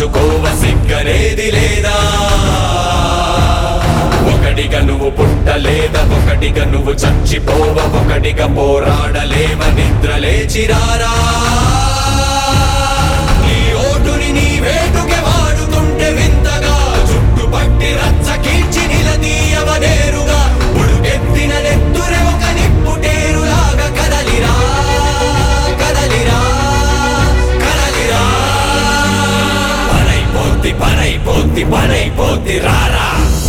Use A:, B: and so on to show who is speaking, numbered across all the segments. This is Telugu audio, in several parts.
A: దాచుకోవ సిగ్గనేది లేదా ఒకటిగా నువ్వు పుట్టలేద ఒకటిగా నువ్వు చచ్చిపోవ ఒకటిగా పోరాడలేవ నిద్ర లేచిరారా నీ ఓటుని నీ వేటుకే వాడుతుంటే వింతగా చుట్టుపట్టి రచ్చ కీర్చి నిలదీయవ నేరుగా ఉడుకెత్తిన నెత్తురే ఒక నిప్పుటేరులాగా కదలిరా కదలిరా కదలిరా పనైపోద్ది పనైపోద్ది పనైపోద్ది రారా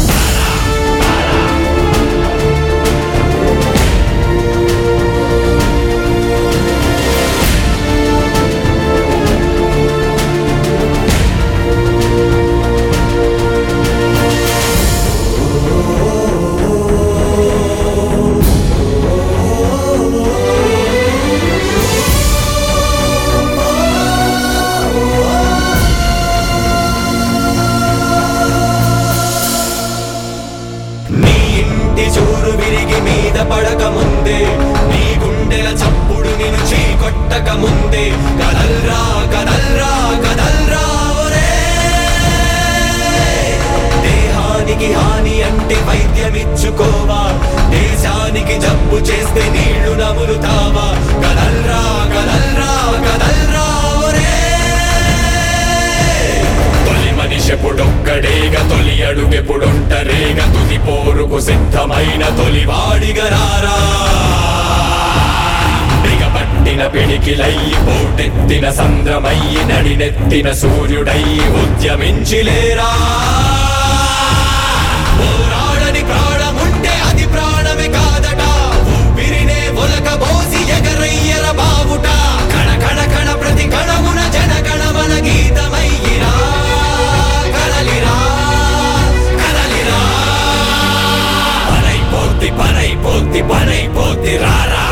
A: నీ ఇంటి చూరు విరిగి మీద పడక ముందే నీ గుండెల చప్పుడు నిన్ను చీకొట్టక ముందే కదల్రా కదల్రా కదల్రా ఒరే దేహానికి హాని అంటే వైద్యమిచ్చుకోవా దేశానికి జబ్బు చేస్తే నీళ్లు నములుతావా కదల్రా కదల్రా కదల్రా ఒరే తొలి మనిషెప్పుడొక్కడేగా తొలి అడుగెప్పుడొంటరేగా తుది పోరుకు సిద్ధమైన తొలి వాడిగరారా బిగపట్టిన పిడికిలయ్యి పోటెత్తిన సంద్రమయ్యి నడినెత్తిన సూర్యుడయ్యి ఉద్యమించిలేరా పోరాడని ప్రాణముంటే అది ప్రాణమే కాదట ఊపిరినే ఒలక బోసి ఎగరయ్యర బావుట కణ కణ కణ ప్రతి కణమున జన గణమన గీతమయ్యిరా కదలిరా కదలిరా పనైపోద్ది పనైపోద్ది పనైపోద్ది రారా